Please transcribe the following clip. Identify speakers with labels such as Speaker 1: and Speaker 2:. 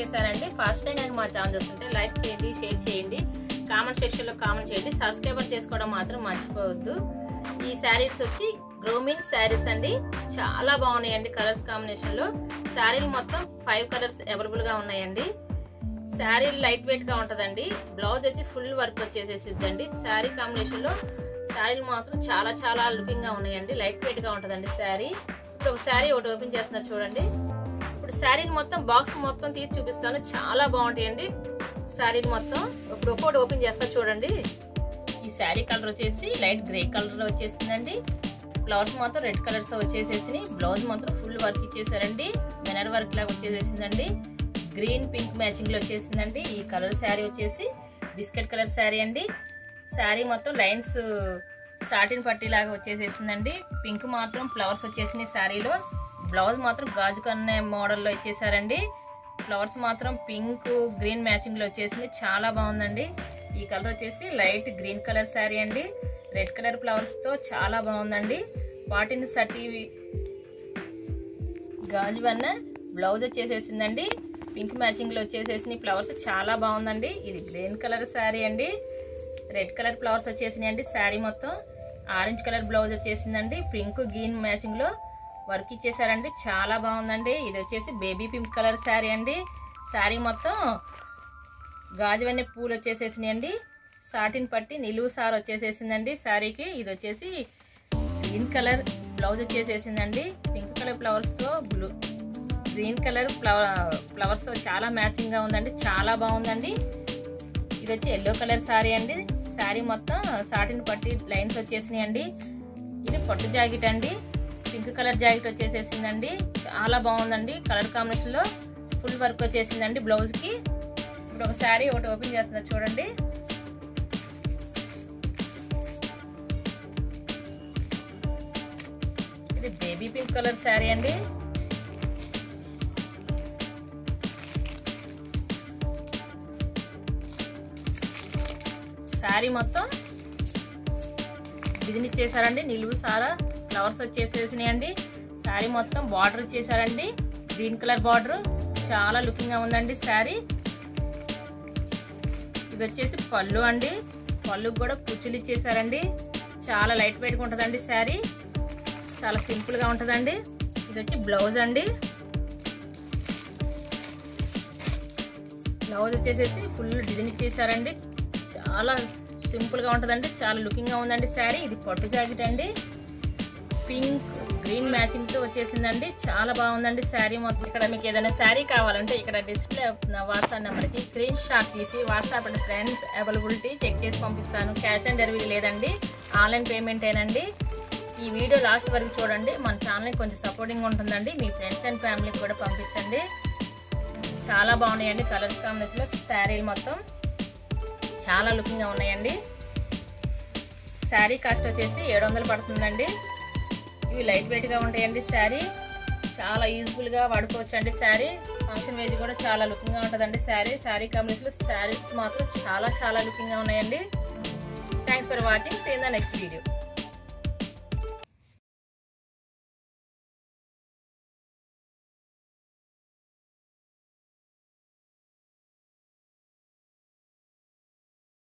Speaker 1: చేశానండి first time కనుక మా ఛానల్ చూస్తుంటే లైక్ చేయండి షేర్ చేయండి కామెంట్ సెక్షన్ లో కామెంట్ చేయండి సబ్స్క్రైబర్ చేసుకోవడం మాత్రం మర్చిపోవద్దు ఈ శారీస్ వచ్చి గ్రోమిన్ శారీస్ అండి చాలా బాగున్నాయండి కలర్స్ కాంబినేషన్ లో శారీలు మొత్తం ఫైవ్ కలర్స్ అవైలబుల్ గా ఉన్నాయండి శారీ లైట్ వెయిట్ గా ఉంటదండి బ్లౌజ్ వచ్చి ఫుల్ వర్క్ వచ్చేసేసిద్దండి శారీ కాంబినేషన్ లో శారీలు మాత్రం చాలా చాలా లుకింగ్ గా ఉన్నాయండి లైట్ వెయిట్ గా ఉంటదండి శారీ ఇప్పుడు ఒక శారీ ఒకటి ఓపెన్ చేస్తున్నా చూడండి ఇప్పుడు శారీని మొత్తం బాక్స్ మొత్తం తీసి చూపిస్తాను చాలా బాగుంటాయండి శారీ మొత్తం ఇప్పుడు ఒక్కొక్కటి ఓపెన్ చేస్తా చూడండి ఈ శారీ కలర్ వచ్చేసి లైట్ గ్రే కలర్ వచ్చేసిందండి ఫ్లవర్స్ మాత్రం రెడ్ కలర్స్ వచ్చేసేసి బ్లౌజ్ మాత్రం ఫుల్ వర్క్ ఇచ్చేసారండి మెనర్ వర్క్ లాగా వచ్చేసేసిందండి గ్రీన్ పింక్ మ్యాచింగ్ లో వచ్చేసిందండి ఈ కలర్ శారీ వచ్చేసి బిస్కెట్ కలర్ శారీ అండి శారీ మొత్తం లైన్స్ సాటిన్ పట్టీ లాగా వచ్చేసేసిందండి పింక్ మాత్రం ఫ్లవర్స్ వచ్చేసినాయి శారీలో బ్లౌజ్ మాత్రం గాజు కన్నే మోడల్లో ఇచ్చేసారండి ఫ్లవర్స్ మాత్రం పింక్ గ్రీన్ మ్యాచింగ్ లో వచ్చేసింది చాలా బాగుందండి ఈ కలర్ వచ్చేసి లైట్ గ్రీన్ కలర్ శారీ అండి రెడ్ కలర్ ఫ్లవర్స్ తో చాలా బాగుందండి వాటిని సటి గాజు వన్న బ్లౌజ్ వచ్చేసేసిందండి పింక్ మ్యాచింగ్ లో వచ్చేసేసిన ఫ్లవర్స్ చాలా బాగుందండి ఇది గ్రీన్ కలర్ శారీ అండి రెడ్ కలర్ ఫ్లవర్స్ వచ్చేసినాయి అండి శారీ మొత్తం ఆరెంజ్ కలర్ బ్లౌజ్ వచ్చేసిందండి పింక్ గ్రీన్ మ్యాచింగ్ లో వర్క్ ఇచ్చేసారండి చాలా బాగుందండి ఇది వచ్చేసి బేబీ పింక్ కలర్ శారీ అండి శారీ మొత్తం గాజువన్నీ పూలు వచ్చేసేసినాయి అండి సాటిన్ పట్టి నిలువు సార్ వచ్చేసేసిందండి శారీకి ఇది వచ్చేసి గ్రీన్ కలర్ బ్లౌజ్ వచ్చేసేసిందండి పింక్ కలర్ ఫ్లవర్స్ తో blue green colour flower flowers తో చాలా మ్యాచింగ్ గా ఉందండి చాలా బాగుందండి ఇది వచ్చి ఎల్లో కలర్ శారీ అండి శారీ మొత్తం సాటిన్ పట్టి లైన్స్ వచ్చేసినాయి అండి ఇది పట్టు జాకెట్ అండి పింక్ కలర్ జాకెట్ వచ్చేసేసిందండి చాలా బాగుందండి కలర్ కాంబినేషన్ లో ఫుల్ వర్క్ వచ్చేసిందండి బ్లౌజ్ కి ఇప్పుడు ఒక శారీ ఒకటి ఓపెన్ చేస్తున్నా చూడండి ఇది బేబీ పింక్ కలర్ శారీ అండి శారీ మొత్తం డిజైన్ ఇచ్చేసారండి నిలువు సారా ఫ్లవర్స్ వచ్చేసేసినాయండి శారీ మొత్తం బార్డర్ ఇచ్చేసారండి గ్రీన్ కలర్ బార్డర్ చాలా లుకింగ్ గా ఉందండి శారీ ఇది వచ్చేసి పళ్ళు అండి పళ్ళుకి కూడా కుచ్చులు ఇచ్చేసారండి చాలా లైట్ వెయిట్ గా ఉంటుందండి శారీ చాలా సింపుల్ గా ఉంటుందండి ఇది వచ్చి బ్లౌజ్ అండి బ్లౌజ్ వచ్చేసేసి ఫుల్ డిజైన్ ఇచ్చేసారండి చాలా సింపుల్ గా ఉంటుందండి చాలా లుకింగ్ గా ఉందండి శారీ ఇది పట్టు జాకెట్ అండి పింక్ గ్రీన్ మ్యాచింగ్ తో వచ్చేసిందండి చాలా బాగుందండి శారీ మొత్తం ఇక్కడ మీకు ఏదైనా శారీ కావాలంటే ఇక్కడ డిస్ప్లే అవుతున్న వాట్సాప్ నెంబర్ కి స్క్రీన్ షాట్ తీసి WhatsApp and friends availability check చేసి పంపిస్తాను క్యాష్ ఆన్ డెలివరీ లేదండి ఆన్లైన్ పేమెంట్ ఏనండి ఈ వీడియో లాస్ట్ వరకు చూడండి మన ఛానల్ కొంచెం సపోర్టింగ్ ఉంటుందండి మీ ఫ్రెండ్స్ అండ్ ఫ్యామిలీకి కూడా పంపించండి చాలా బాగున్నాయండి కలర్స్ కాంబినేషన్లో శారీలు మొత్తం చాలా లుకింగ్గా ఉన్నాయండి శారీ కాస్ట్ వచ్చేసి ఏడు వందలు పడుతుందండి ఇవి లైట్ వెయిట్గా ఉంటాయండి శారీ చాలా యూజ్ఫుల్గా వాడుకోవచ్చు అండి శారీ ఫంక్షన్ వేజ్ కూడా చాలా లుకింగ్గా ఉంటుందండి శారీ శారీ కాంబినేషన్లో శారీస్ మాత్రం చాలా చాలా లుకింగ్గా ఉన్నాయండి thanks for watching see in the next video